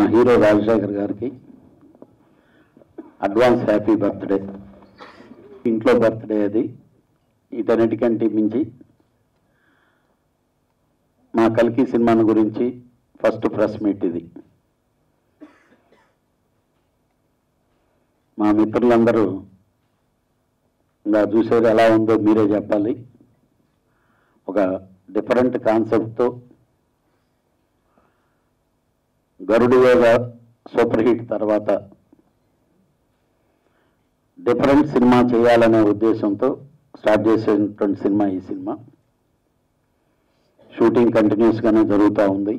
Hero Rajasekhar గారికి advance happy birthday ఇంట్లో birthday అది వీటన్నిటికంటే మించి మా కల్కి సినిమాను గురించి ఫస్ట్ ప్రెస్ మీట్ ఇది మా మిత్రులందరూ ఇంకా చూసేది ఎలా ఉందో మీరే చెప్పాలి ఒక డిఫరెంట్ కాన్సెప్ట్తో గరుడు వేగ సూపర్ హిట్ తర్వాత డిఫరెంట్ సినిమా చేయాలనే ఉద్దేశంతో స్టార్ట్ చేసేటువంటి సినిమా ఈ సినిమా షూటింగ్ కంటిన్యూస్గానే జరుగుతూ ఉంది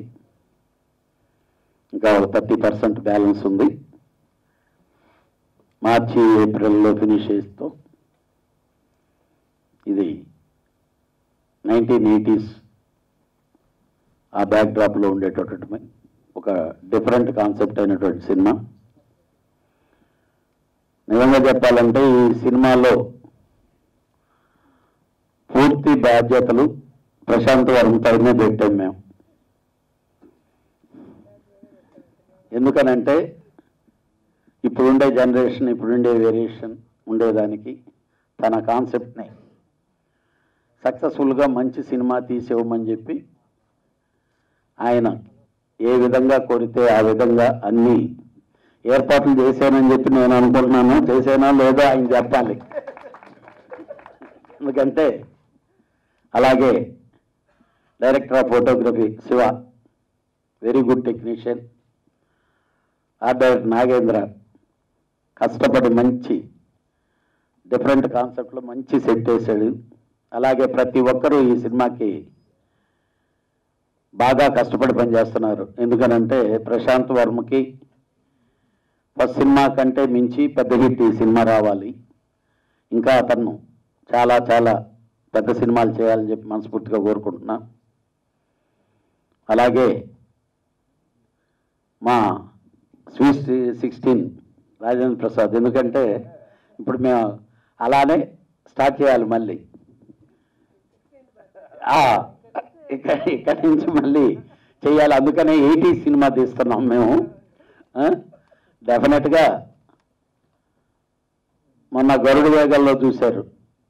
ఇంకా ఒక థర్టీ పర్సెంట్ బ్యాలెన్స్ ఉంది మార్చి ఏప్రిల్లో ఫినిష్ చేస్తూ ఇది నైన్టీన్ ఎయిటీస్ ఆ బ్యాక్ డ్రాప్లో ఉండేటటువంటి ఒక డిఫరెంట్ కాన్సెప్ట్ అయినటువంటి సినిమా నిజంగా చెప్పాలంటే ఈ సినిమాలో పూర్తి బాధ్యతలు ప్రశాంత్ వర్మ పైనే పెట్టాం మేము ఎందుకనంటే ఇప్పుడుండే జనరేషన్ ఇప్పుడుండే వేరియేషన్ ఉండేదానికి తన కాన్సెప్ట్ని సక్సెస్ఫుల్గా మంచి సినిమా తీసేవమని చెప్పి ఆయన ఏ విధంగా కోరితే ఆ విధంగా అన్ని ఏర్పాట్లు చేశానని చెప్పి నేను అనుకుంటున్నాను చేశానా లేదో ఆయన చెప్పాలి ఎందుకంటే అలాగే director of photography Shiva very good technician art director Nagendra కష్టపడి మంచి డిఫరెంట్ కాన్సెప్ట్లో మంచి సెట్ వేశాడు అలాగే ప్రతి ఒక్కరూ ఈ సినిమాకి బాగా కష్టపడి పనిచేస్తున్నారు ఎందుకనంటే ప్రశాంత్ వర్మకి ఫస్ట్ సినిమా కంటే మించి పెద్ద హిట్ ఈ సినిమా రావాలి ఇంకా అతను చాలా చాలా పెద్ద సినిమాలు చేయాలని చెప్పి మనస్ఫూర్తిగా కోరుకుంటున్నా అలాగే మా స్వీట్ సిక్స్టీన్ రాజేంద్ర ప్రసాద్ ఎందుకంటే ఇప్పుడు మేము అలానే స్టార్ట్ చేయాలి మళ్ళీ ఆ, ఇక్కడ ఇక్కడి నుంచి మళ్ళీ చేయాలి అందుకనే ఎయిటీ సినిమా తీస్తున్నాం మేము డెఫినెట్గా మొన్న గరుడు వేగల్లో చూశారు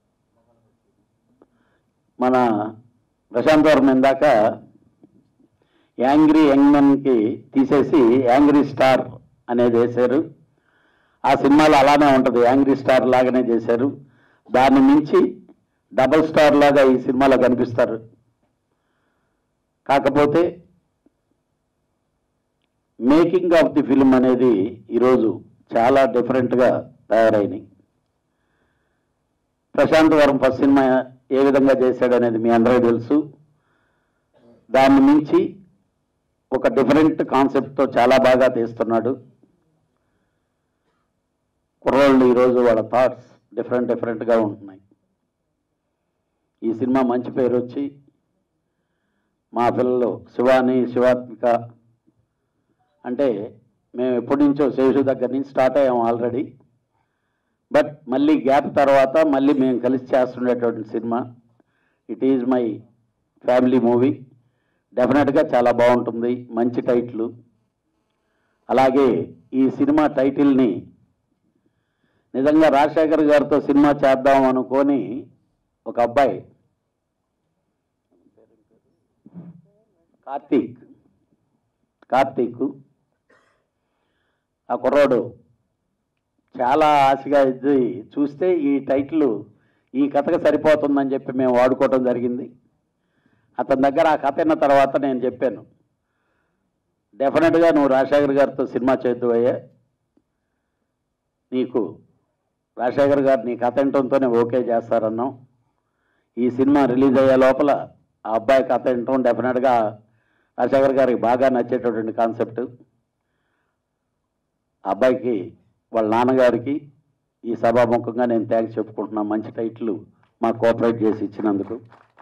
మన ప్రశాంత్ వర్మ ఇందాక యాంగ్రీ యంగ్ మెన్కి తీసేసి యాంగ్రీ స్టార్ అనేది వేశారు ఆ సినిమాలో అలానే ఉంటుంది యాంగ్రీ స్టార్ లాగానే చేశారు దాన్ని మించి డబల్ స్టార్ లాగా ఈ సినిమాలో కనిపిస్తారు కాకపోతే మేకింగ్ ఆఫ్ ది ఫిల్మ్ అనేది ఈరోజు చాలా డిఫరెంట్గా తయారైనాయి ప్రశాంత్ వరం ఫస్ట్ సినిమా ఏ విధంగా చేశాడు అనేది మీ అందరికీ తెలుసు దాన్ని మించి ఒక డిఫరెంట్ కాన్సెప్ట్తో చాలా బాగా తీస్తున్నాడు కుర్రోళ్ళు ఈరోజు వాళ్ళ థాట్స్ డిఫరెంట్ డిఫరెంట్గా ఉంటున్నాయి ఈ సినిమా మంచి పేరు వచ్చి మా పిల్లలు శివాని శివాత్మిక అంటే మేము ఎప్పటి నుంచో శేషు దగ్గర నుంచి స్టార్ట్ అయ్యాం ఆల్రెడీ బట్ మళ్ళీ గ్యాప్ తర్వాత మళ్ళీ మేము కలిసి చేస్తుండేటువంటి సినిమా it is my family movie డెఫినెట్గా చాలా బాగుంటుంది మంచి టైటిల్ అలాగే ఈ సినిమా టైటిల్ని నిజంగా రాజశేఖర్ గారితో సినిమా చేద్దాం అనుకొని ఒక అబ్బాయి కార్తీక్ కార్తీక్ ఆ కుర్రోడు చాలా ఆశగా ఇది చూస్తే ఈ టైటిల్ ఈ కథకు సరిపోతుందని చెప్పి మేము వాడుకోవడం జరిగింది అతని దగ్గర ఆ కథ విన్న తర్వాత నేను చెప్పాను డెఫినెట్గా నువ్వు రాజశేఖర్ గారితో సినిమా చేద్దువయ్యా నీకు రాజశేఖర్ గారు నీ కథ వినటంతోనే ఓకే చేస్తారన్నాం ఈ సినిమా రిలీజ్ అయ్యే లోపల ఆ అబ్బాయి కథ వినటం డెఫినెట్గా రాజశేఖర్ గారికి బాగా నచ్చేటటువంటి కాన్సెప్ట్ ఆ అబ్బాయికి వాళ్ళ నాన్నగారికి ఈ సభాముఖంగా నేను థ్యాంక్స్ చెప్పుకుంటున్నా మంచి టైటిల్ మాకు కోఆపరేట్ చేసి ఇచ్చినందుకు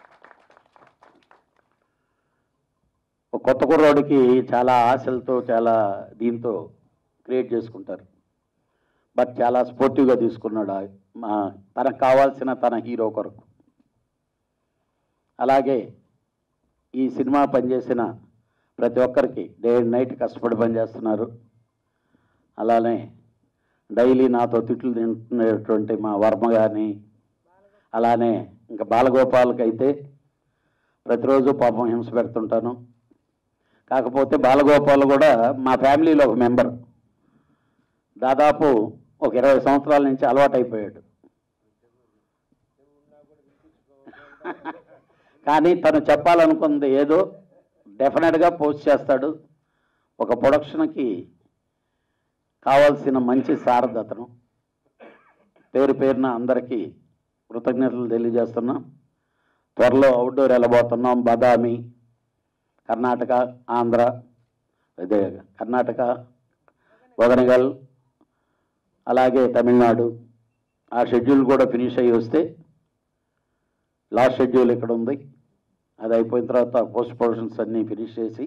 ఒక కొత్త కుర్రోడికి చాలా ఆశలతో చాలా దీంతో క్రియేట్ చేసుకుంటారు బట్ చాలా స్పోర్టివ్గా తీసుకున్నాడు ఆ- మా తనకు కావాల్సిన తన హీరో కొరకు అలాగే ఈ సినిమా పనిచేసిన ప్రతి ఒక్కరికి డే అండ్ నైట్ కష్టపడి పనిచేస్తున్నారు అలానే డైలీ నాతో తిట్లు తింటున్నటువంటి మా వర్మ కానీ అలానే ఇంకా బాలగోపాల్కి అయితే ప్రతిరోజు పాపం హింస పెడుతుంటాను కాకపోతే బాలగోపాల్ కూడా మా ఫ్యామిలీలో ఒక మెంబర్ దాదాపు ఒక ఇరవై సంవత్సరాల నుంచి అలవాటైపోయాడు కానీ తను చెప్పాలనుకుంది ఏదో డెఫినెట్గా పోస్ట్ చేస్తాడు ఒక ప్రొడక్షన్కి కావాల్సిన మంచి సారథతను పేరు పేరున అందరికీ కృతజ్ఞతలు తెలియజేస్తున్నాం త్వరలో అవుట్డోర్ వెళ్ళబోతున్నాం బదామి కర్ణాటక ఆంధ్ర అదే కర్ణాటక వదనగల్ అలాగే తమిళనాడు ఆ షెడ్యూల్ కూడా ఫినిష్ అయ్యి వస్తే లాస్ట్ షెడ్యూల్ ఇక్కడ ఉంది అది అయిపోయిన తర్వాత పోస్ట్ ప్రొడక్షన్స్ అన్నీ ఫినిష్ చేసి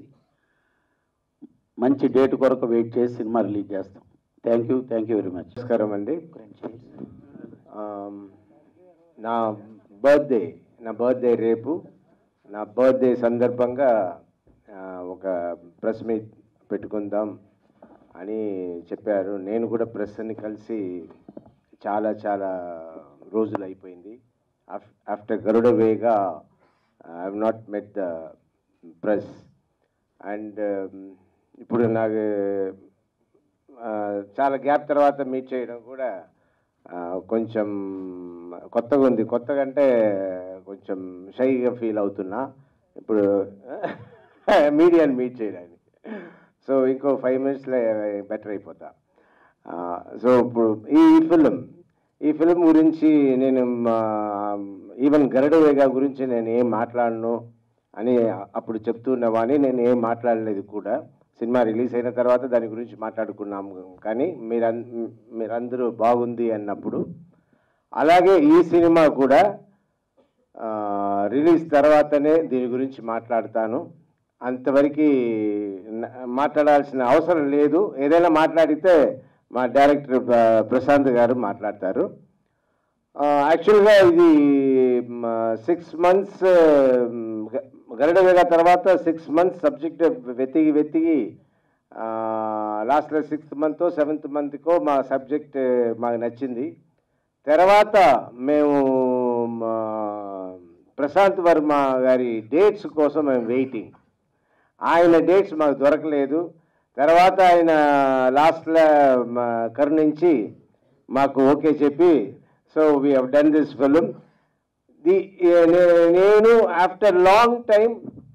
మంచి డేట్ కొరకు వెయిట్ చేసి సినిమా రిలీజ్ చేస్తాం thank you thank you very much నమస్కారం అండి ఆమ్, నా బర్త్డే నా బర్త్డే రేపు నా బర్త్డే సందర్భంగా ఆ, ఒక ప్రెస్ మీట్ పెట్టుకుందాం అని చెప్పారు నేను కూడా ప్రెస్ని కలిసి చాలా చాలా రోజులు అయిపోయింది after Garuda Vega I have not met the press and ఇప్పుడు నాకు ఆ, చాలా గ్యాప్ తర్వాత మీట్ చేయడం కూడా ఆ, కొంచెం కొత్తగా ఉంది కొత్తగా అంటే కొంచెం షైగా ఫీల్ అవుతున్నా ఇప్పుడు మీడియాని మీట్ చేయడానికి సో ఇంకో ఫైవ్ మినిట్స్లో బెటర్ అయిపోతా సో ఇప్పుడు ఈ ఫిలిం ఈ ఫిలిం గురించి నేను ఈవెన్ గరుడవేగా గురించి నేను ఏం మాట్లాడను అని అప్పుడు చెప్తున్నవాని నేను ఏం మాట్లాడలేదు కూడా సినిమా రిలీజ్ అయిన తర్వాత దాని గురించి మాట్లాడుకున్నాము కానీ మీరం మీరందరూ బాగుంది అన్నప్పుడు అలాగే ఈ సినిమా కూడా ఆ, రిలీజ్ తర్వాతనే దీని గురించి మాట్లాడతాను అంతవరకు న- మాట్లాడాల్సిన అవసరం లేదు ఏదైనా మాట్లాడితే మా డైరెక్టర్ ప్ర- ప్రశాంత్ గారు మాట్లాడతారు యాక్చువల్గా ఇది సిక్స్ మంత్స్ గరుడ వేగ తర్వాత సిక్స్ మంత్స్ సబ్జెక్ట్ వెతికి వెతికి లాస్ట్లో సిక్స్త్ మంత్ సెవెంత్ మంత్కో మా సబ్జెక్ట్ మాకు నచ్చింది తర్వాత మేము మా ప్రశాంత్ వర్మ గారి డేట్స్ కోసం మేము వెయిటింగ్ ఆయన డేట్స్ మాకు దొరకలేదు తర్వాత ఆయన లాస్ట్లో కరుణించి మాకు ఓకే చెప్పి so we have done this film the నేను ఆఫ్టర్ లాంగ్ టైం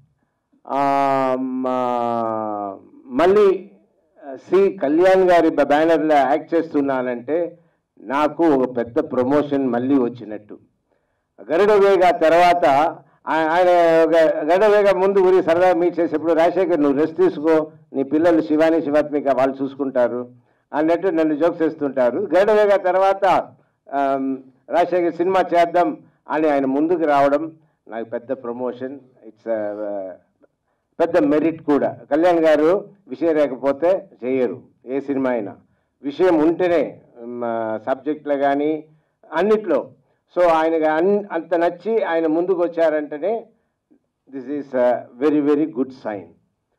మళ్ళీ సి కళ్యాణ్ గారి బ్యానర్లో యాక్ట్ చేస్తున్నానంటే నాకు ఒక పెద్ద ప్రమోషన్ మళ్ళీ వచ్చినట్టు గరుడ వేగ తర్వాత ఆ- ఆయన గ- గరుడ వేగ ముందు ఊరి సరదా మీట్ చేసేప్పుడు రాజశేఖర్ నువ్వు రెస్ట్ తీసుకో నీ పిల్లలు శివాని శివాత్మిక వాళ్ళు చూసుకుంటారు అన్నట్టు నన్ను జోక్స్ చేస్తుంటారు గరుడ వేగ తర్వాత ఆమ్, రాజశేఖర్ సినిమా చేద్దాం అని ఆయన ముందుకు రావడం నాకు పెద్ద ప్రమోషన్ ఇట్స్ పెద్ద మెరిట్ కూడా కళ్యాణ్ గారు విషయం లేకపోతే చేయరు ఏ సినిమా అయినా విషయం ఉంటేనే సబ్జెక్ట్లో కానీ అన్నిట్లో సో ఆయనకి అన్ అంత నచ్చి ఆయన ముందుకు వచ్చారంటేనే this is very very good sign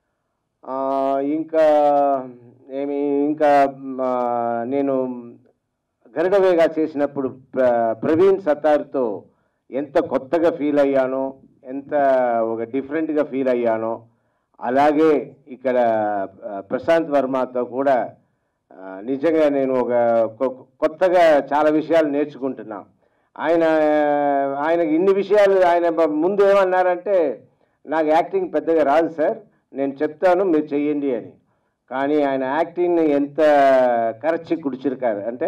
ఇంకా ఏమి ఇంకా మ, నేను గరుడవేగా చేసినప్పుడు ప్ర ప్రవీణ్ సత్తార్తో ఎంత కొత్తగా ఫీల్ అయ్యానో ఎంత ఒక డిఫరెంట్గా ఫీల్ అయ్యానో అలాగే ఇక్కడ ఆ, ప్రశాంత్ వర్మతో కూడా ఆ, నిజంగా నేను ఒక కొ- కొత్తగా చాలా విషయాలు నేర్చుకుంటున్నా ఆయన ఆయనకి ఇన్ని విషయాలు ఆయన బ- ముందు ఏమన్నారంటే నాకు యాక్టింగ్ పెద్దగా రాదు సార్ నేను చెప్తాను మీరు చెయ్యండి అని కానీ ఆయన యాక్టింగ్ని ఎంత కరచి కుడిచిరుకారు అంటే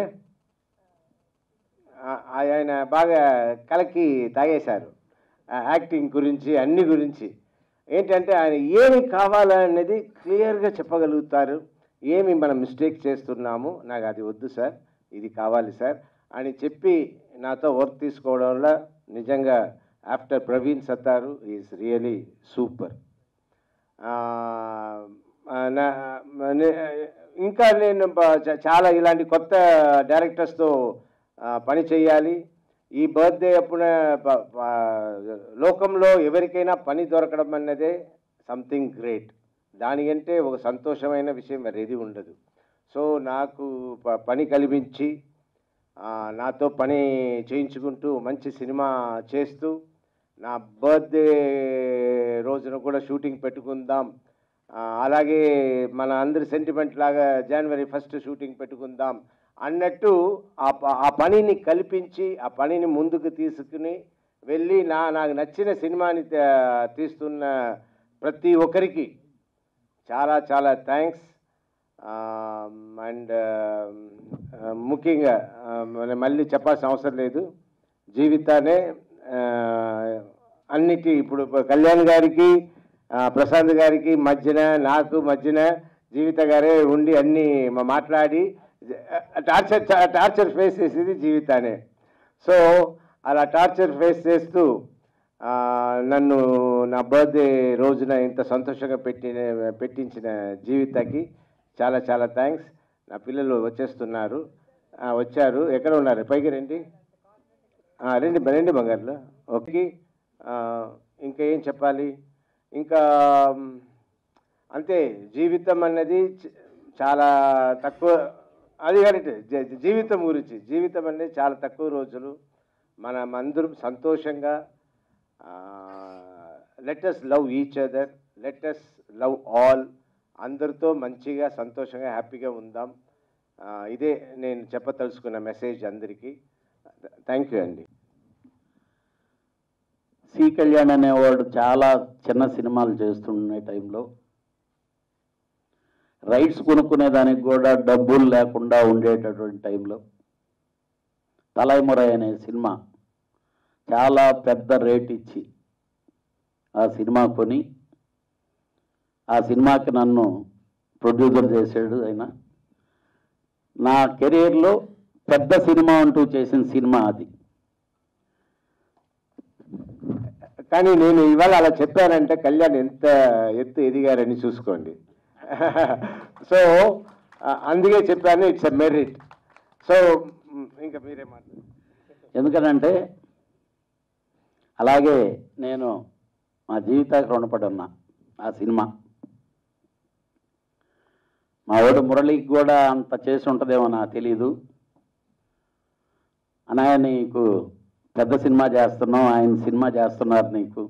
ఆ- ఆయన బాగా కలకి తాగేశారు ఆ యాక్టింగ్ గురించి అన్ని గురించి ఏంటంటే ఆయన ఏమి కావాలనేది క్లియర్గా చెప్పగలుగుతారు ఏమి మనం మిస్టేక్ చేస్తున్నాము నాకు అది వద్దు సార్ ఇది కావాలి సార్ అని చెప్పి నాతో వర్క్ తీసుకోవడంలో నిజంగా after Praveen Sattaru is really super ఇంకా నేను బ- చ- చాలా ఇలాంటి కొత్త డైరెక్టర్స్తో పని చేయాలి ఈ బర్త్డే అప్పుడు ప- ప- లోకంలో ఎవరికైనా పని దొరకడం అన్నదే సంథింగ్ గ్రేట్ దానికంటే ఒక సంతోషమైన విషయం మరి ఏది ఉండదు సో నాకు ప- పని కల్పించి ఆ, నాతో పని చేయించుకుంటూ మంచి సినిమా చేస్తూ నా బర్త్డే రోజున కూడా షూటింగ్ పెట్టుకుందాం ఆ, అలాగే మన అందరి సెంటిమెంట్ లాగా జనవరి ఫస్ట్ షూటింగ్ పెట్టుకుందాం అన్నట్టు ఆ ప- ఆ పనిని కల్పించి ఆ పనిని ముందుకు తీసుకుని వెళ్ళి నా నాకు నచ్చిన సినిమాని తే- తీస్తున్న ప్రతి ఒక్కరికి చాలా చాలా థ్యాంక్స్ అండ్ ముఖ్యంగా ఆ, మనం మళ్ళీ చెప్పాల్సిన అవసరం లేదు జీవితానే ఆ, అన్నిటి ఇప్పుడు కళ్యాణ్ గారికి ఆ, ప్రశాంత్ గారికి మధ్యన నాకు మధ్యన జీవిత గారే ఉండి అన్నీ మా- మాట్లాడి టార్చర్ టార్చర్ ఫేస్ చేసేది జీవితానే సో అలా టార్చర్ ఫేస్ చేస్తూ ఆ, నన్ను నా బర్త్డే రోజున ఇంత సంతోషంగా పెట్టిన పెట్టించిన జీవితకి చాలా చాలా థ్యాంక్స్ నా పిల్లలు వచ్చేస్తున్నారు ఆ, వచ్చారు ఎక్కడ ఉన్నారు పైకి రండి ఆ, రండి రండి బంగారులో ఓకే ఆ, ఇంకా ఏం చెప్పాలి ఇంకా మ్, అంతే జీవితం అన్నది చ- చాలా తక్కువ అది కరెక్ట్ జీ- జీవితం గురించి జీవితం అనేది చాలా తక్కువ రోజులు మనం అందరం సంతోషంగా let's love each other let's love all అందరితో మంచిగా సంతోషంగా హ్యాపీగా ఉందాం ఆ, ఇదే నేను చెప్పదలుచుకున్న మెసేజ్ అందరికీ థ్యాంక్ యూ అండి సి కళ్యాణ్ అనేవాడు చాలా చిన్న సినిమాలు చేస్తున్న టైంలో రైట్స్ కొనుక్కునే దానికి కూడా డబ్బులు లేకుండా ఉండేటటువంటి టైంలో తలైమురై అనే సినిమా చాలా పెద్ద రేట్ ఇచ్చి ఆ సినిమా కొని ఆ సినిమాకి నన్ను ప్రొడ్యూసర్ చేశాడు ఆయన నా కెరీర్లో పెద్ద సినిమా అంటూ చేసిన సినిమా అది కానీ నేను ఇవాళ అలా చెప్పానంటే కళ్యాణ్ ఎంత ఎత్తు ఎదిగారని చూసుకోండి సో అందుకే చెప్పాను ఇట్స్ ఎ మెరిట్ సో ఇంకా మీరే మాట్లాడు ఎందుకనంటే అలాగే నేను మా జీవితానికి రుణపడి ఉన్నా ఆ సినిమా మా వాడు మురళికి కూడా అంత చేసి ఉంటుందేమో నాకు తెలీదు అన్నయ్య నీకు పెద్ద సినిమా చేస్తున్నావు ఆయన సినిమా చేస్తున్నారు నీకు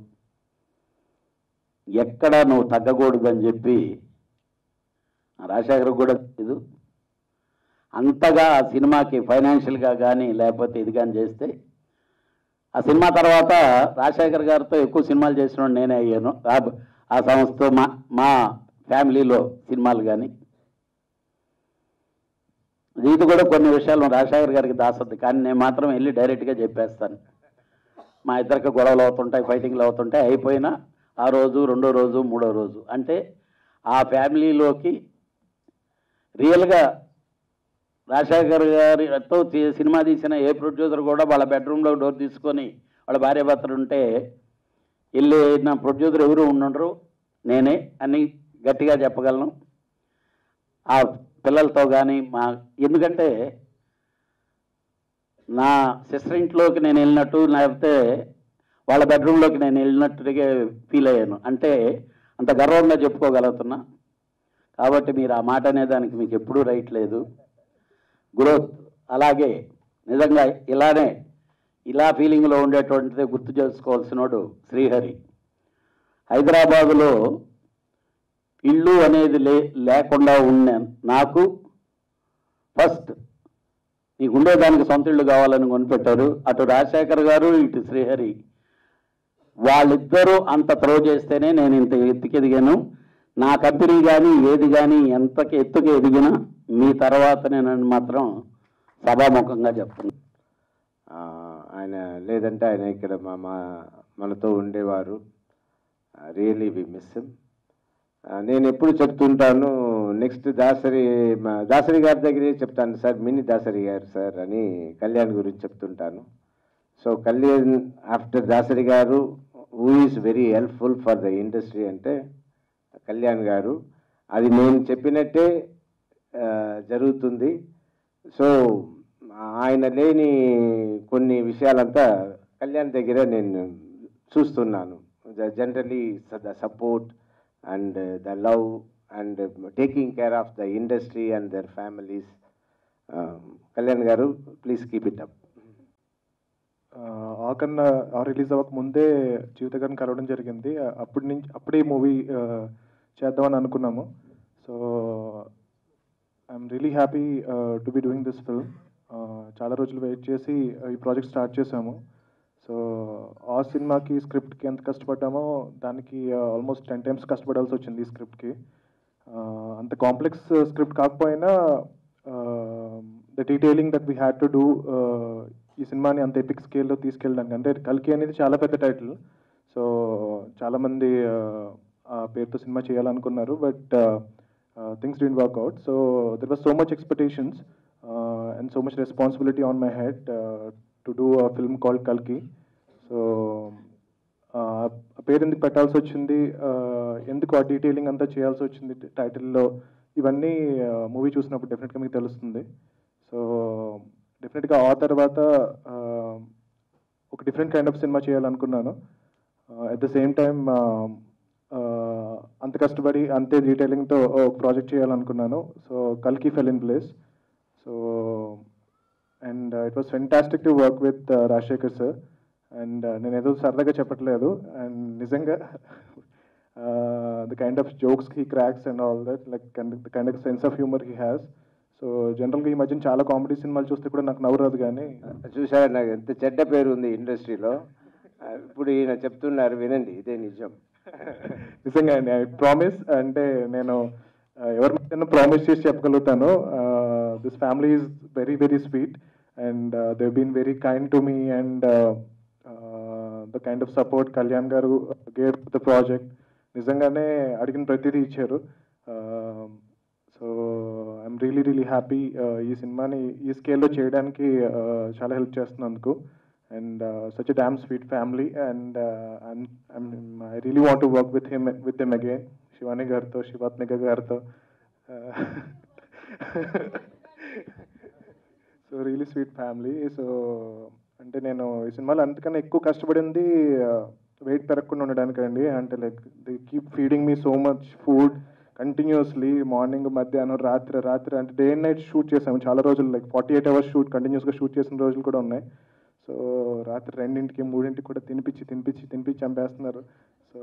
ఎక్కడ నువ్వు తగ్గకూడదని చెప్పి రాజశేఖర్ కూడా తెలీదు అంతగా ఆ సినిమాకి ఫైనాన్షియల్గా కానీ లేకపోతే ఇది కానీ చేస్తే ఆ సినిమా తర్వాత రాజశేఖర్ గారితో ఎక్కువ సినిమాలు చేసిన నేనే అయ్యాను ఆ- ఆ సంస్థ మా మా ఫ్యామిలీలో సినిమాలు కానీ ఇది కూడా కొన్ని విషయాలు రాజశేఖర్ గారికి దాసద్దు కానీ నేను మాత్రం వెళ్ళి డైరెక్ట్గా చెప్పేస్తాను మా ఇద్దరికి గొడవలు అవుతుంటాయి ఫైటింగ్లు అవుతుంటాయి అయిపోయినా ఆ రోజు రెండో రోజు మూడో రోజు అంటే ఆ ఫ్యామిలీలోకి రియల్గా రాజశేఖర్ గారితో తీ- సినిమా తీసిన ఏ ప్రొడ్యూసర్ కూడా వాళ్ళ బెడ్రూమ్లో డోర్ తీసుకొని వాళ్ళ భార్య భర్తలు ఉంటే వెళ్ళి నా ప్రొడ్యూసర్ ఎవరు ఉండరు నేనే అని గట్టిగా చెప్పగలను ఆ పిల్లలతో కానీ మా ఎందుకంటే నా సిస్టర్ ఇంట్లోకి నేను వెళ్ళినట్టు లేకపోతే వాళ్ళ బెడ్రూమ్లోకి నేను వెళ్ళినట్టుగా ఫీల్ అయ్యాను అంటే అంత గర్వంగా చెప్పుకోగలుగుతున్నా కాబట్టి మీరు ఆ మాట అనేదానికి మీకు ఎప్పుడూ రైట్ లేదు గ్రోత్ అలాగే నిజంగా ఇలానే ఇలా ఫీలింగ్లో ఉండేటువంటిది గుర్తు చేసుకోవాల్సినోడు శ్రీహరి హైదరాబాదులో ఇల్లు అనేది లే లేకుండా ఉన్న నాకు ఫస్ట్ నీకు ఉండేదానికి సొంత ఇల్లు కావాలని కొనిపెట్టారు అటు రాజశేఖర్ గారు ఇటు శ్రీహరి వాళ్ళిద్దరూ అంత త్రో చేస్తేనే నేను ఇంత ఎత్తుకి ఎదిగాను నా కంపెనీ కానీ ఏది కానీ ఎంతకి ఎత్తుకి ఎదిగినా మీ తర్వాత నేను మాత్రం సభాముఖంగా చెప్తున్నాను ఆ, ఆయన లేదంటే ఆయన ఇక్కడ మా మా మనతో ఉండేవారు రియలీ వి మిస్ హిమ్ నేను ఎప్పుడు చెప్తుంటాను నెక్స్ట్ దాసరి మా దాసరి గారి దగ్గరే చెప్తాను సార్ మినీ దాసరి గారు సార్ అని కళ్యాణ్ గురించి చెప్తుంటాను సో కళ్యాణ్ ఆఫ్టర్ దాసరి గారు who is very helpful for the industry అంటే కళ్యాణ్ గారు అది నేను చెప్పినట్టే ఆ, జరుగుతుంది సో ఆయన లేని కొన్ని విషయాలంతా కళ్యాణ్ దగ్గర నేను చూస్తున్నాను generally the support and uh, the love and uh, taking care of the industry and their families. Um, Kalyan Garu, please keep it up. ఆకన్నా ఆ రిలీజ్ అవ్వక ముందే జీవిత గారిని కలవడం జరిగింది అప్పటి నుంచి అప్పుడే మూవీ చేద్దామని అనుకున్నాము so I'm really happy to be doing this film చాలా రోజులు వెయిట్ చేసి ఈ ప్రాజెక్ట్ స్టార్ట్ చేసాము సో ఆ సినిమాకి స్క్రిప్ట్కి ఎంత కష్టపడ్డామో దానికి ఆల్మోస్ట్ టెన్ టైమ్స్ కష్టపడాల్సి వచ్చింది ఈ స్క్రిప్ట్కి అంత కాంప్లెక్స్ స్క్రిప్ట్ కాకపోయినా the detailing that we had to do ఈ సినిమాని అంత ఎపిక్ స్కేల్లో తీసుకెళ్ళడానికి అంటే కల్కి అనేది చాలా పెద్ద టైటిల్ సో చాలామంది ఆ పేరుతో సినిమా చేయాలనుకున్నారు but things didn't work out so there was so much expectations and so much responsibility on my head to do a film called కల్కి సో ఆ పేరు ఎందుకు పెట్టాల్సి వచ్చింది ఎందుకు ఆ డీటెయిలింగ్ అంతా చేయాల్సి వచ్చింది టైటిల్లో ఇవన్నీ మూవీ చూసినప్పుడు డెఫినెట్గా మీకు తెలుస్తుంది సో డెఫినెట్గా ఆ తర్వాత ఒక డిఫరెంట్ కైండ్ ఆఫ్ సినిమా చేయాలనుకున్నాను అట్ ద సేమ్ టైం అంత కష్టపడి అంతే డీటెయిలింగ్తో ఒక ప్రాజెక్ట్ చేయాలనుకున్నాను సో కల్కి fell in place so and it was fantastic to work with Rajasekhar sir and నేను ఏదో సరదాగా చెప్పట్లేదు అండ్ నిజంగా the kind of jokes he cracks and all that like the kind of sense of humour he has so జనరల్గా ఈ మధ్యన చాలా comedy సినిమాలు చూస్తే కూడా నాకు నవ్వు రాదు కానీ చూసారా నాకు ఎంత చెడ్డ పేరు ఉంది ఇండస్ట్రీలో ఇప్పుడు ఈయన చెప్తున్నారు వినండి ఇదే నిజం నిజంగా అండి ఐ ప్రామిస్ అంటే నేను ఎవరి మీద ప్రామిస్ చేసి చెప్పగలుగుతాను this family is very very sweet and they been very kind to me and the kind of support Kalyan గారు గేవ్ ద ప్రాజెక్ట్ నిజంగానే అడిగిన ప్రతిదీ ఇచ్చారు so I'm really really happy ఈ సినిమాని ఈ స్కేల్లో చేయడానికి చాలా హెల్ప్ చేస్తున్నందుకు and such a damn sweet family and I really want to work with him with him again Shivani గారితో శివాత్మిక గారితో so really sweet family so అంటే నేను ఈ సినిమాలో అంతకన్నా ఎక్కువ కష్టపడింది వెయిట్ పెరగకుండా ఉండడానికండి అంటే like the keep feeding me so much food continuously morning మధ్యాహ్నం రాత్రి రాత్రి అంటే డే అండ్ నైట్ షూట్ చేసాము చాలా రోజులు like forty eight hours shoot కంటిన్యూస్గా షూట్ చేసిన రోజులు కూడా ఉన్నాయి సో రాత్రి రెండింటికి మూడింటికి కూడా తినిపించి తినిపించి తినిపించి చంపేస్తున్నారు సో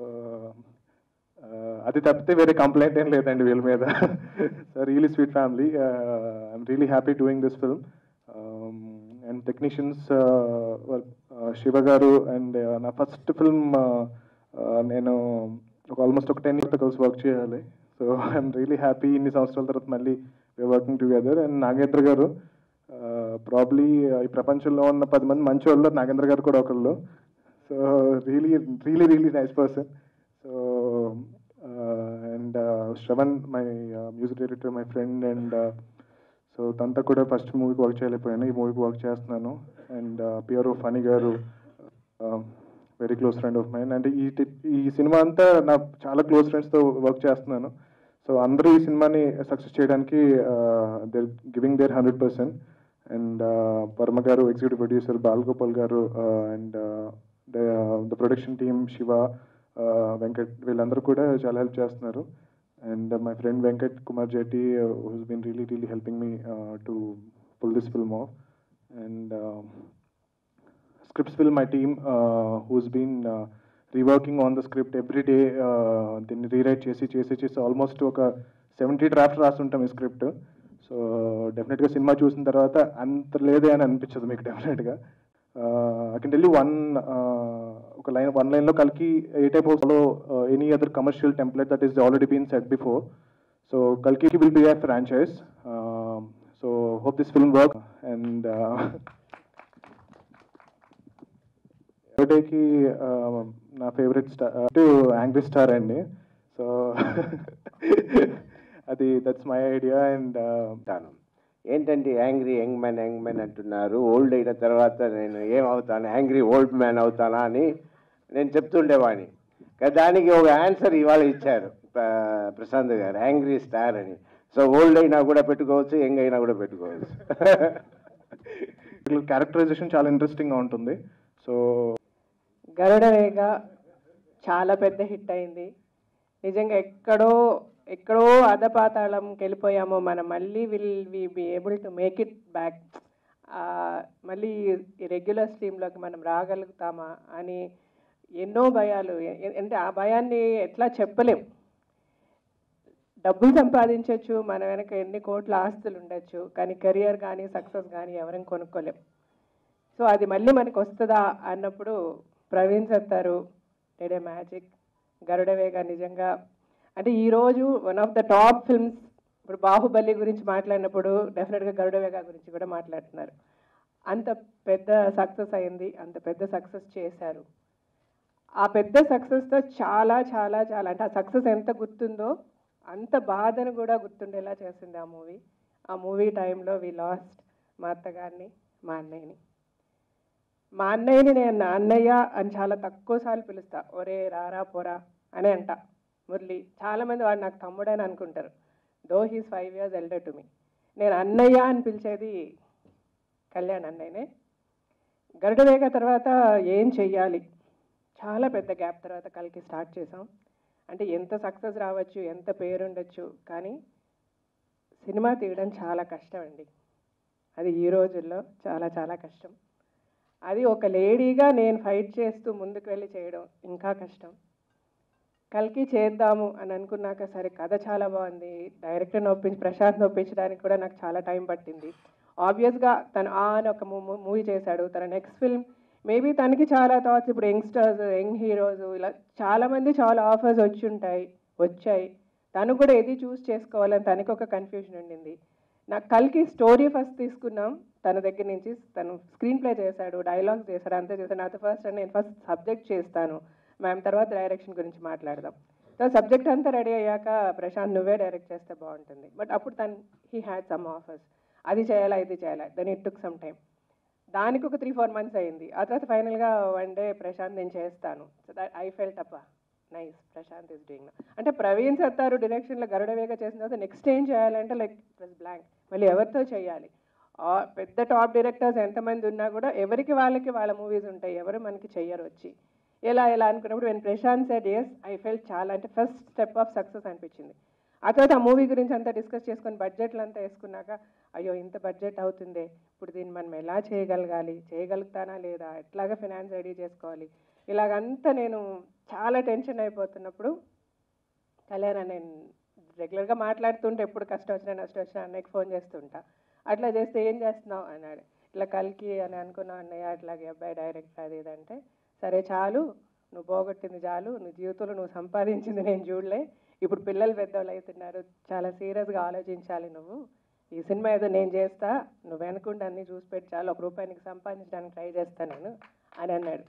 అది తప్పితే వేరే కంప్లైంట్ ఏం లేదండి వీళ్ళ మీద so really sweet family I'm really happy doing this film and technicians Shiva గారు అండ్ నా ఫస్ట్ ఫిల్మ్ నేను ఒక ఆల్మోస్ట్ ఒక టెన్ ఇయర్స్ కలిసి వర్క్ చేయాలి సో ఐఎమ్ రియలీ హ్యాపీ ఇన్ని సంవత్సరాల తర్వాత మళ్ళీ వర్కింగ్ టుగెదర్ అండ్ నాగేంద్ర గారు ప్రాబ్లీ ఈ ప్రపంచంలో ఉన్న పది మంది మంచి వాళ్ళు నాగేంద్ర గారు కూడా ఒకళ్ళు so really really really nice person so and Shravan my music director my friend and so తనతో కూడా ఫస్ట్ మూవీకి వర్క్ చేయలేకపోయాను ఈ మూవీకి వర్క్ చేస్తున్నాను అండ్ పిఆర్ఓ ఫనీ గారు very close friend of mine అంటే ఈ ఈ సినిమా అంతా నా చాలా క్లోజ్ ఫ్రెండ్స్తో వర్క్ చేస్తున్నాను సో అందరూ ఈ సినిమాని సక్సెస్ చేయడానికి they're giving their hundred percent and Parama గారు ఎగ్జిక్యూటివ్ ప్రొడ్యూసర్ బాలగోపాల్ గారు and the production team Shiva Venkat వీళ్ళందరూ కూడా చాలా హెల్ప్ చేస్తున్నారు and my friend Venkat Kumar Jetti who's been really really helping me to pull this film off and scripts fill my team who's been reworking on the script every day దీన్ని rewrite చేసి చేసి చేసి almost ఒక seventy draft రాస్తుంటాం ఈ script so డెఫినెట్గా cinema చూసిన తర్వాత అంత లేదే అని అనిపించదు మీకు డెఫినెట్గా I can tell you one ఒక లైన్ వన్ లైన్లో కలికి a type of any other commercial template that is already been set before so కల్కి will be a franchise so hope this film work and బర్త్డేకి నా favourite star angry star అండి so అది that's my idea and తాను ఏంటంటే angry young man young man అంటున్నారు old అయిన తర్వాత నేను ఏమవుతాను యాంగ్రీ ఓల్డ్ మ్యాన్ అవుతానా అని నేను చెప్తుండేవాడిని కానీ దానికి ఒక ఆన్సర్ ఇవాళ ఇచ్చారు ప్ర- ప్రశాంత్ గారు యాంగ్రీ స్టార్ అని సో ఓల్డ్ అయినా కూడా పెట్టుకోవచ్చు యంగ్ అయినా కూడా పెట్టుకోవచ్చు క్యారెక్టరైజేషన్ చాలా ఇంట్రెస్టింగ్గా ఉంటుంది సో గరుడ రేగ చాలా పెద్ద హిట్ అయింది నిజంగా ఎక్కడో ఎక్కడో అధపాతాళంకి వెళ్ళిపోయామో మనం మళ్ళీ will we be able to make it back మళ్ళీ ఈ రెగ్యులర్ స్ట్రీమ్లోకి మనం రాగలుగుతామా అని ఎన్నో భయాలు ఎ- అంటే ఆ భయాన్ని ఎట్లా చెప్పలేం డబ్బులు సంపాదించవచ్చు మన వెనక ఎన్ని కోట్ల ఆస్తులు ఉండొచ్చు కానీ కెరియర్ కానీ సక్సెస్ కానీ ఎవరైనా కొనుక్కోలేం సో అది మళ్ళీ మనకి వస్తుందా అన్నప్పుడు ప్రవీణ్ చెప్తారు డెడే మ్యాజిక్ గరుడవేగ నిజంగా అంటే ఈరోజు one of the top films ఇప్పుడు బాహుబలి గురించి మాట్లాడినప్పుడు డెఫినెట్గా గరుడవేగ గురించి కూడా మాట్లాడుతున్నారు అంత పెద్ద సక్సెస్ అయింది అంత పెద్ద సక్సెస్ చేశారు ఆ పెద్ద సక్సెస్తో చాలా చాలా చాలా అంటే ఆ సక్సెస్ ఎంత గుర్తుందో అంత బాధను కూడా గుర్తుండేలా చేసింది ఆ మూవీ ఆ మూవీ టైంలో వి లాస్ట్ మా అత్తగారిని మా అన్నయ్యని మా అన్నయ్యని నేను నా అన్నయ్య అని చాలా తక్కువ సార్లు పిలుస్తా ఒరే రారా పోరా అని అంట మురళి చాలామంది వాడు నాకు తమ్ముడు అని అనుకుంటారు though he's five years elder to me నేను అన్నయ్య అని పిలిచేది కళ్యాణ్ అన్నయ్యనే గరుడవేగ తర్వాత ఏం చెయ్యాలి చాలా పెద్ద గ్యాప్ తర్వాత కలికి స్టార్ట్ చేసాం అంటే ఎంత సక్సెస్ రావచ్చు ఎంత పేరు ఉండొచ్చు కానీ సినిమా తీయడం చాలా కష్టం అండి అది ఈ రోజుల్లో చాలా చాలా కష్టం అది ఒక లేడీగా నేను ఫైట్ చేస్తూ ముందుకు వెళ్ళి చేయడం ఇంకా కష్టం కలికి చేద్దాము అని అనుకున్నాక సరే కథ చాలా బాగుంది డైరెక్టర్ని ఒప్పించి ప్రశాంత్ ఒప్పించడానికి కూడా నాకు చాలా టైం పట్టింది ఆబ్వియస్గా తను ఆ అని ఒక మూవీ చేశాడు తన నెక్స్ట్ ఫిల్మ్ మేబీ తనకి చాలా థాట్స్ ఇప్పుడు యంగ్స్టర్స్ యంగ్ హీరోస్ ఇలా చాలామంది చాలా ఆఫర్స్ వచ్చి ఉంటాయి వచ్చాయి తను కూడా ఏది చూస్ చేసుకోవాలని తనకి ఒక కన్ఫ్యూజన్ ఉండింది నాకు కలికి స్టోరీ ఫస్ట్ తీసుకున్నాం తన దగ్గర నుంచి తను స్క్రీన్ ప్లే చేశాడు డైలాగ్స్ చేశాడు అంతే చేశాడు నాతో ఫస్ట్ నేను ఫస్ట్ సబ్జెక్ట్ చేస్తాను మ్యామ్ తర్వాత డైరెక్షన్ గురించి మాట్లాడదాం సో సబ్జెక్ట్ అంతా రెడీ అయ్యాక ప్రశాంత్ నువ్వే డైరెక్ట్ చేస్తే బాగుంటుంది బట్ అప్పుడు తను హీ హ్యాడ్ సమ్ ఆఫర్స్ అది చేయాలా ఇది చేయాలా then it took some time దానికి ఒక త్రీ ఫోర్ మంత్స్ అయింది ఆ తర్వాత ఫైనల్గా వన్ డే ప్రశాంత్ నేను చేస్తాను సో దట్ ఐ ఫెల్ట్ అప్ప నైస్ ప్రశాంత్ ఇస్ డూయింగ్ అంటే ప్రవీణ్ సత్తారు డైరెక్షన్లో గరుడవేగ చేసిన తర్వాత నెక్స్ట్ ఏం చేయాలంటే లైక్ ప్లస్ బ్లాంక్ మళ్ళీ ఎవరితో చేయాలి ఆ పెద్ద టాప్ డైరెక్టర్స్ ఎంతమంది ఉన్నా కూడా ఎవరికి వాళ్ళకి వాళ్ళ మూవీస్ ఉంటాయి ఎవరు మనకి చెయ్యరు వచ్చి ఎలా ఎలా అనుకున్నప్పుడు నేను Prashant said yes I felt చాలా అంటే ఫస్ట్ స్టెప్ ఆఫ్ సక్సెస్ అనిపించింది ఆ తర్వాత ఆ మూవీ గురించి అంతా డిస్కస్ చేసుకొని బడ్జెట్లు అంతా వేసుకున్నాక అయ్యో ఇంత బడ్జెట్ అవుతుందే ఇప్పుడు దీన్ని మనం ఎలా చేయగలగాలి చేయగలుగుతానా లేదా ఎట్లాగా ఫినాన్స్ రెడీ చేసుకోవాలి ఇలాగంతా నేను చాలా టెన్షన్ అయిపోతున్నప్పుడు కళ్యాణ్ నేను రెగ్యులర్గా మాట్లాడుతుంటే ఎప్పుడు కష్టం వచ్చినా నష్టం వచ్చినా అన్నయ్యకి ఫోన్ చేస్తుంటా అట్లా చేస్తే ఏం చేస్తున్నావు అన్నాడు ఇట్లా కలికి అని అనుకున్నావు అన్నయ్య అట్లాగే అబ్బాయి డైరెక్ట్ అది ఇది అంటే సరే చాలు నువ్వు పోగొట్టింది చాలు నీ జీవితంలో నువ్వు సంపాదించింది నేను చూడలే ఇప్పుడు పిల్లలు పెద్దవాళ్ళు అవుతున్నారు చాలా సీరియస్గా ఆలోచించాలి నువ్వు ఈ సినిమా ఏదో నేను చేస్తా నువ్వు వెనకుండా అన్నీ చూసి పెట్టి చాలు ఒక రూపాయి నీకు సంపాదించడానికి ట్రై చేస్తా నేను అని అన్నాడు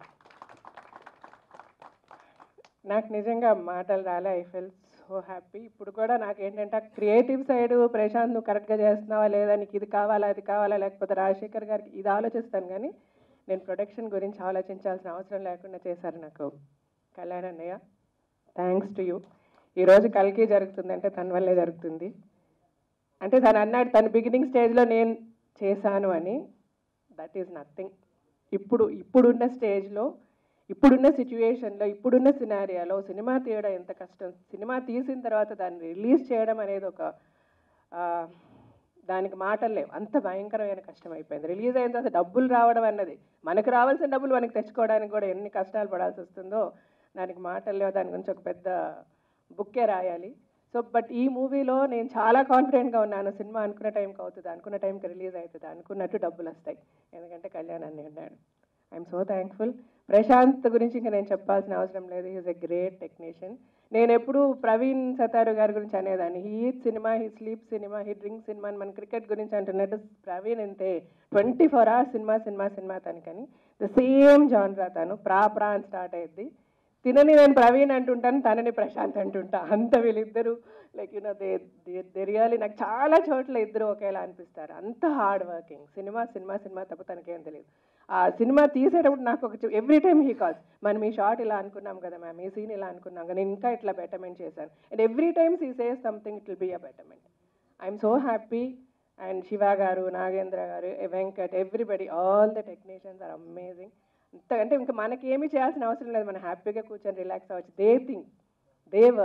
నాకు నిజంగా మాటలు రాలే ఐ ఫెల్ సో హ్యాపీ ఇప్పుడు కూడా నాకు ఏంటంటే క్రియేటివ్ సైడ్ ప్రశాంత్ నువ్వు కరెక్ట్గా చేస్తున్నావా లేదా నీకు ఇది కావాలా అది కావాలా లేకపోతే రాజశేఖర్ గారికి ఇది ఆలోచిస్తాను కానీ నేను ప్రొడక్షన్ గురించి ఆలోచించాల్సిన అవసరం లేకుండా చేశారు నాకు కళ్యాణ్ అన్నయ్య థ్యాంక్స్ టు యూ ఈరోజు కలికి జరుగుతుందంటే తన వల్లే జరుగుతుంది అంటే తను అన్నాడు తన బిగినింగ్ స్టేజ్లో నేను చేశాను అని దట్ ఈజ్ నథింగ్ ఇప్పుడు ఇప్పుడున్న స్టేజ్లో ఇప్పుడున్న సిచ్యువేషన్లో ఇప్పుడున్న సినారియాలో సినిమా తీయడం ఎంత కష్టం సినిమా తీసిన తర్వాత దాన్ని రిలీజ్ చేయడం అనేది ఒక ఆ, దానికి మాటలు లేవు అంత భయంకరమైన కష్టం అయిపోయింది రిలీజ్ అయిన తర్వాత డబ్బులు రావడం అన్నది మనకు రావాల్సిన డబ్బులు మనకి తెచ్చుకోవడానికి కూడా ఎన్ని కష్టాలు పడాల్సి వస్తుందో దానికి మాటలు లేవు దాని గురించి ఒక పెద్ద బుక్కే రాయాలి సో బట్ ఈ మూవీలో నేను చాలా కాన్ఫిడెంట్గా ఉన్నాను సినిమా అనుకున్న టైంకి అవుతుంది అనుకున్న టైంకి రిలీజ్ అవుతుంది అనుకున్నట్టు డబ్బులు వస్తాయి ఎందుకంటే కళ్యాణ్ అన్ని ఉన్నాడు ఐఎమ్ సో థ్యాంక్ఫుల్ ప్రశాంత్ గురించి ఇంకా నేను చెప్పాల్సిన అవసరం లేదు ఈజ్ ఎ గ్రేట్ టెక్నీషియన్ నేను ఎప్పుడు ప్రవీణ్ సతారు గారి గురించి అనేదాన్ని he eat cinema he sleep cinema he drink cinema అని మన క్రికెట్ గురించి అంటున్నట్టు ప్రవీణ్ అంతే twenty four hours cinema cinema cinema తనకని ద సేమ్ జాన్రా తను ప్రా ప్రా అని స్టార్ట్ అయ్యింది తినని నేను ప్రవీణ్ అంటుంటాను తనని ప్రశాంత్ అంటుంటా అంత వీళ్ళిద్దరు like you know they they really నాకు చాలా చోట్ల ఇద్దరు ఒకేలా అనిపిస్తారు అంత hard working cinema cinema cinema తప్ప తనకేం తెలియదు ఆ సినిమా తీసేటప్పుడు నాకు ఒక ఎవ్రీ టైమ్ హీ కాల్స్ మనం ఈ షార్ట్ ఇలా అనుకున్నాం కదా మ్యామ్ ఈ సీన్ ఇలా అనుకున్నాం కదా నేను ఇంకా ఇట్లా బెటర్మెంట్ చేశాను and every times he says something it will be a betterment I'm so happy and Shiva గారు నాగేంద్ర గారు Venkat everybody all the technicians are amazing అంత అంటే ఇంకా మనకి ఏమీ చేయాల్సిన అవసరం లేదు మనం హ్యాపీగా కూర్చొని రిలాక్స్ అవ్వచ్చు they think they work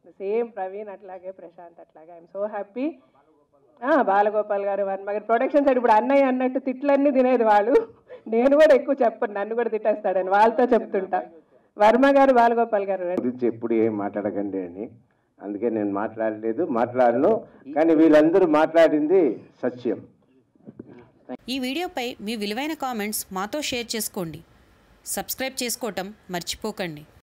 same Praveen అట్లాగే ప్రశాంత్ అట్లాగే ఐఎమ్ సో హ్యాపీ బాలగోపాల్ గారు వర్మ గారు ప్రొడక్షన్ సైడ్ ఇప్పుడు అన్నయ్య అన్నట్టు తిట్లన్నీ తినేది వాళ్ళు నేను కూడా ఎక్కువ చెప్పను నన్ను కూడా తిట్టేస్తాడని వాళ్ళతో చెప్తుంటా వర్మ గారు బాలగోపాల్ గారు రెండు. గురించి ఎప్పుడు ఏం మాట్లాడకండి అని అందుకే నేను మాట్లాడలేదు మాట్లాడను కానీ వీళ్ళందరూ మాట్లాడింది సత్యం ఈ వీడియోపై మీ విలువైన కామెంట్స్ మాతో షేర్ చేసుకోండి సబ్స్క్రైబ్ చేసుకోవటం మర్చిపోకండి